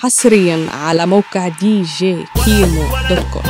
حصريا على موقع دي جي كيمو دوت كوم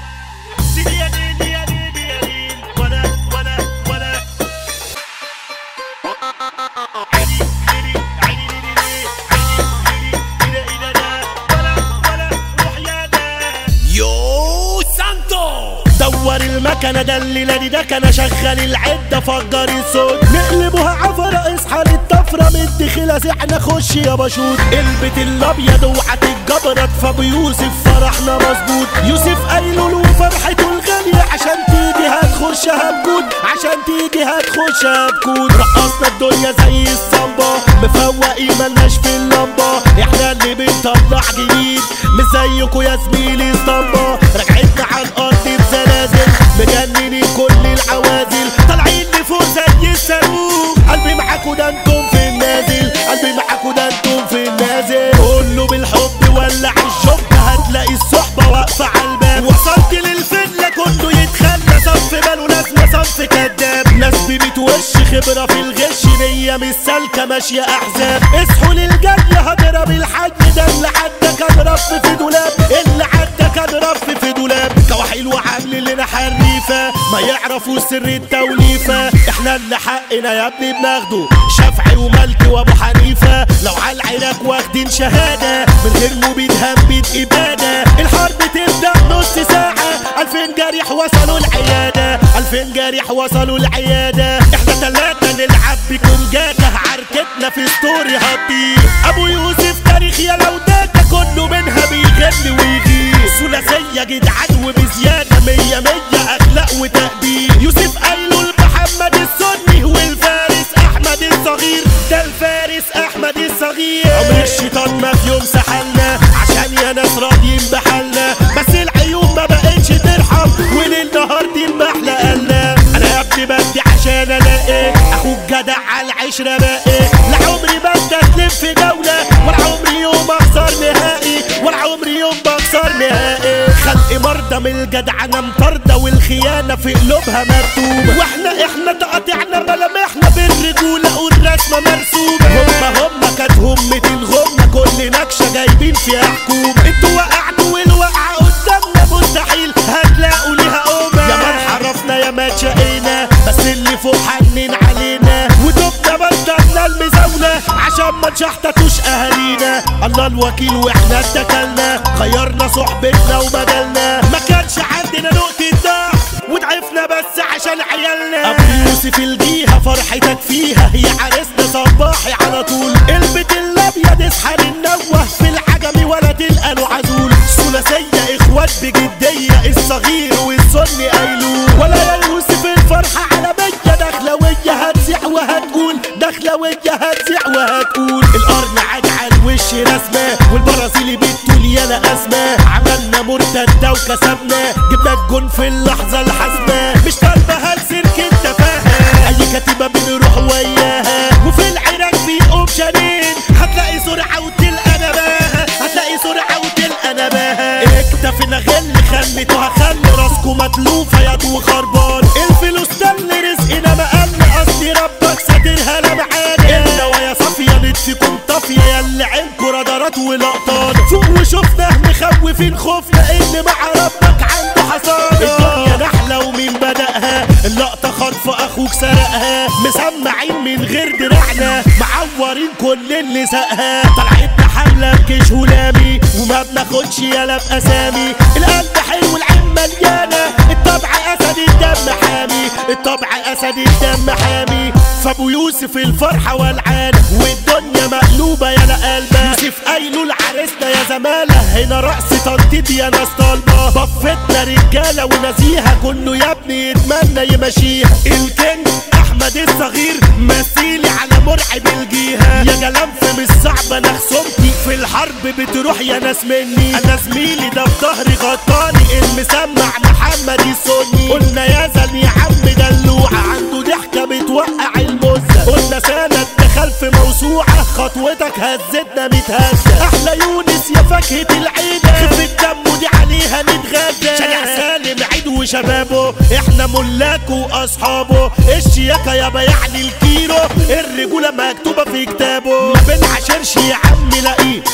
يو سانتو دور المكنة ده الليلة دي ده كان شغل العدة فجر الصوت نقلبها عفرة اصحى للطفرة من دخلة سحنا خش يا بشوت البت الابيض اوعى تتجبرت فابو يوسف فرحنا مظبوط يوسف قايله له فرحته الغالية عشان تيجي هتخشها بكود عشان تيجي هتخشها بكود رقصنا الدنيا زي الصنبة مفوقين ملناش في اللمبة احنا اللي بنطلع جديد مش زيكوا يا زميلي اسطمبة رجعتنا على الارض بزلازل مجننين كل العوازل طالعين لفوق زي الصاروخ قلبي معاكوا ده انتم في النازل قلبي معاكوا ده انتم في النازل كله بالحب ولع الجب هتلاقي الصحبة واقفة على الباب وصلت للفلة كله يتخلى صف باله ناس صف كداب ناس بميت وش خبرة في الغش نية مش سالكة ماشية أحزاب اصحوا للجري هضرب الحج ده اللي عدى كان رف في دولاب اللي عدى كان رف في دولاب كواحل وعامل لنا حريفة ما يعرفوا سر التوليفة احنا اللي حقنا يا ابني بناخده شافعي ومالكي وابو حنيفة لو على العراق واخدين شهادة من غير مبيد هم إبادة الحرب تبدأ نص ساعة ألفين جارح وصلوا العيادة ألفين جارح وصلوا العيادة احنا تلاتة نلعب بكم جاكة عركتنا في ستوري هطير أبو يوسف تاريخ يا لو داتا كله منها بيغني ويغير ثلاثية جدعان وبزيادة مية مية أخلاق وتقدير يوسف قايله لمحمد السني والفارس أحمد الصغير ده الفارس أحمد الصغير عمر الشيطان ما في يوم سحلنا عشان يا ناس راضيين بحالنا بس العيون ما بقتش ترحم وليل نهار دي محلى قالنا انا يا ابني بدي عشان الاقي اخوك جدع على العشره باقي لا عمري بدي تلف في دوله ولا عمري يوم اخسر نهائي ولا عمري يوم بخسر نهائي خلق مرضى من الجدعنه مطارده والخيانه في قلوبها مرتوبه واحنا احنا تقاطعنا ملامحنا بالرجوله والرسمه مرسومه هما هما كانت همة الغمه كل نكشه جايبين فيها حكومه انتوا وقعتوا والوقعه قدامنا مستحيل هتلاقوا ليها قومه يا ما انحرفنا يا ما اتشقينا بس اللي فوق حنين علينا ودبنا بطلنا المزاولة عشان ما نشحتتوش اهالينا الله الوكيل واحنا اتكلنا غيرنا صحبتنا ومجالنا ما كانش عندنا نقطة ضعف وضعفنا بس عشان عيالنا ابو يوسف الجيها فرحتك فيها هي عرسنا صباحي على طول البت الابيض اصحى ننوه في العجمي ولا تلقى له عزول ثلاثية اخوات بجدية الصغير والسني قايلون ولا يا يوسف الفرحة عالمية دخلوية هتزيع وهتقول دخلوية هتزيع وهتقول القرن عاد على الوش رسمة والبرازيلي بتقول يالا أسماء عملنا مرتدة وكسبنا جبنا الجون في اللحظة الحاسمة مش طالبة هالسيرك انت فاهم أي كتيبة بنروح وياها وفي العراق في اوبشنين هتلاقي سرعة وتلقى نباهة هتلاقي سرعة وتلقى نباهة اكتفينا غل خليتوها خلي راسكو متلوفة يد وخربان الفلوس ده اللي رزقنا ما قال اصلي ربك ساترها لا معانا النوايا صافية نتفيكم طافية يا اللي عينكو رادارات ولقطان فوق وشفنا مخوفين خوفنا ان مع ربك عنده حصانة الدنيا نحلة ومين بدأها اللقطة خطف اخوك سرقها مسمعين من غير دراعنا معورين كل اللي ساقها طلعتنا حملة بكيش هلامي وما بناخدش يالا بأسامي القلب حلو العين مليانة الطبع أسد الدم حامي الطبع أسد الدم حامي فابو يوسف الفرحة والعانة والدنيا مقلوبة يا قلبة يوسف قايله لعريسنا يا زمالة هنا رأس تنطيط يا ناس طالبة بفتنا رجالة ونزيهة كله يا ابني يتمنى يمشيها الكينج احمد الصغير مثيلي على مرعب الجيهة يا جلام في مش صعبة انا خصومتي في الحرب بتروح يا ناس مني انا زميلي ده في ظهري غطاني المسمع محمد السني قلنا يا زل يا عم دلوعة عنده ضحكة بتوقع المزة قلنا سند دخل في موسوعة خطوتك هزتنا متهزة احلى يونس يا فاكهة العين خفة دمه دي عليها نتغدى شارع سالم عيد وشبابه احنا ملاكه واصحابه الشياكة يابا يعني الكيلو الرجولة مكتوبة في كتابه ما بنعشرش يا عم لاقيه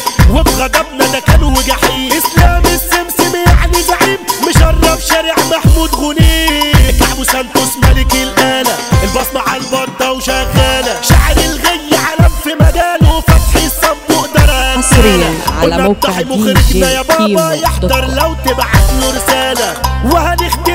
صوت غضبنا ده كان وجحيم اسلام السمسم يعني زعيم مشرف شارع محمود غنيم كعبو سانتوس ملك الآلة البصمة على البطة وشغالة شاعر الغي علم في مجاله فتحي الصنبوق ده حصرياً على قلنا موقع افتحي دي مخرجنا جي يا بابا كيمو دوت يحضر كوم. لو تبعت له رسالة وهنختم